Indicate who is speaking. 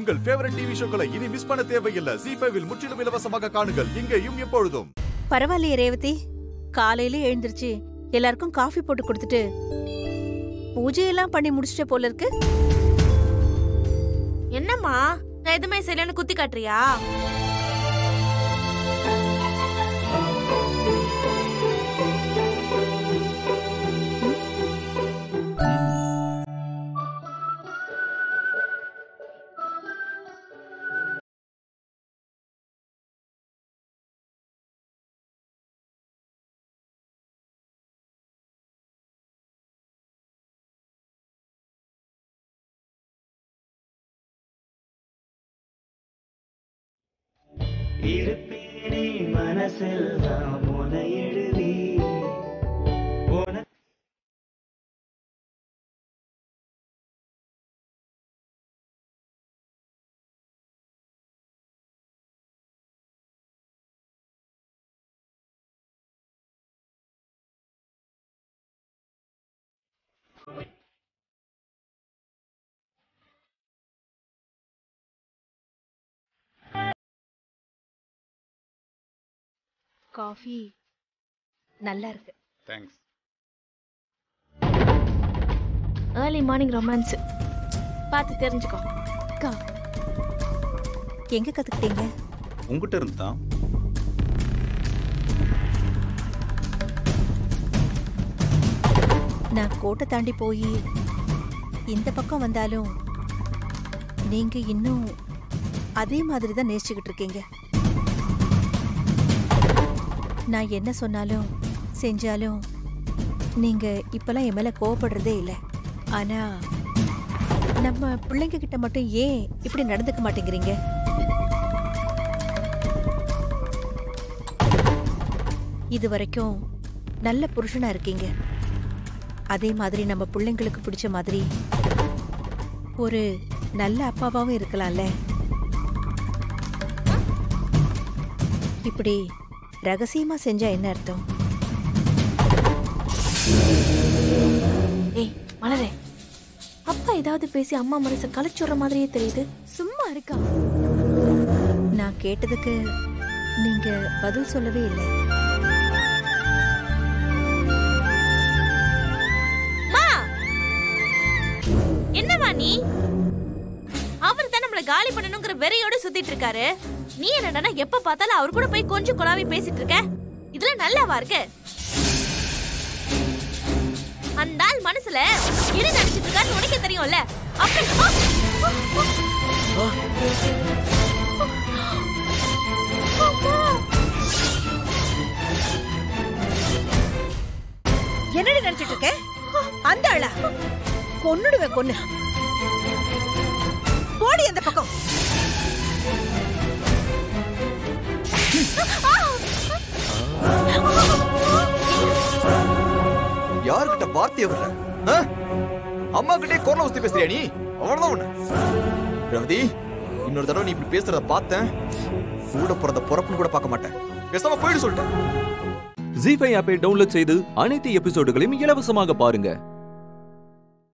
Speaker 1: உங்கள் favourite TV ஷோக்களை இனி miss பண்ண தேவையில்லை ஜி ஃபைவில் முற்றிலும் இலவசமாக காணுங்கள் இங்கேயும் எப்பொழுதும்
Speaker 2: பரவாயில்லையே ரேவதி காலையில எழுந்திருச்சு எல்லாருக்கும் காஃபி போட்டு கொடுத்துட்டு பூஜையெல்லாம் பண்ணி முடிச்சிட்ட போல இருக்கு
Speaker 3: என்னம்மா நான் எதுவுமே செய்யலன்னு குத்தி காட்டுறியா
Speaker 4: இருப்பேனே மனசில் நான் உன எழுதி உன
Speaker 2: காஃபி நல்லா இருக்கு
Speaker 1: தேங்க்ஸ்
Speaker 3: ஏர்லி மார்னிங் ரொமான்ஸ் பார்த்து தெரிஞ்சுக்கோ
Speaker 2: அக்கா எங்க கத்துக்கிட்டீங்க
Speaker 1: உங்ககிட்ட இருந்து தான்
Speaker 2: நான் கோட்டை தாண்டி போய் இந்த பக்கம் வந்தாலும் நீங்க இன்னும் அதே மாதிரி தான் நேசிச்சுக்கிட்டு இருக்கீங்க நான் என்ன சொன்னாலும் செஞ்சாலும் நீங்க இப்பெல்லாம் என் மேல கோவப்படுறதே இல்லை ஆனா நம்ம பிள்ளைங்க கிட்ட மட்டும் ஏன் இப்படி நடந்துக்க மாட்டேங்கிறீங்க இது வரைக்கும் நல்ல புருஷனா இருக்கீங்க அதே மாதிரி நம்ம பிள்ளைங்களுக்கு பிடிச்ச மாதிரி ஒரு நல்ல அப்பாவாவும் இருக்கலாம்ல இப்படி ரகசியமா செஞ்சா என்ன அர்த்தம்
Speaker 3: ஏய் மலரே அப்பா ஏதாவது பேசி அம்மா மனசை கலைச்சுடுற மாதிரியே தெரியுது சும்மா இருக்கா
Speaker 2: நான் கேட்டதுக்கு நீங்க பதில் சொல்லவே இல்லை
Speaker 3: மா என்னம்மா நீ அவர் தான் நம்மள காலி பண்ணணுங்கிற வெறியோட சுத்திட்டு இருக்காரு நீ என்னடா எப்ப பார்த்தாலும் அவர் கூட போய் கொஞ்சம் குழாவி பேசிட்டு இருக்க இதுல நல்லாவா இருக்கு அந்த ஆள் மனசுல என்ன நினைச்சிட்டு இருக்காருன்னு உனக்கே தெரியும்ல அப்புறம் ஆ! ஆ! ஆ! அம்மா!
Speaker 2: என்னடி நினைச்சிட்டு இருக்க அந்த ஆளா கொன்னுடுவேன் கொன்னு போடி அந்த பக்கம்
Speaker 5: யாருக்கிட்ட வார்த்தைய விடுற ஆ? அம்மா கிட்டே குரல வசதி பேசுறியா நீ அவ்வளவுதான் உன்ன ரவதி இன்னொரு தடவை நீ இப்படி பேசுறத பார்த்தேன் கூட பிறந்த பிறப்புன்னு கூட பார்க்க மாட்டேன் பேசாம போயிடு சொல்லிட்டேன்
Speaker 6: ஜி ஃபைவ் ஆப்பை டவுன்லோட் செய்து அனைத்து எபிசோடுகளையும் இலவசமாக பாருங்க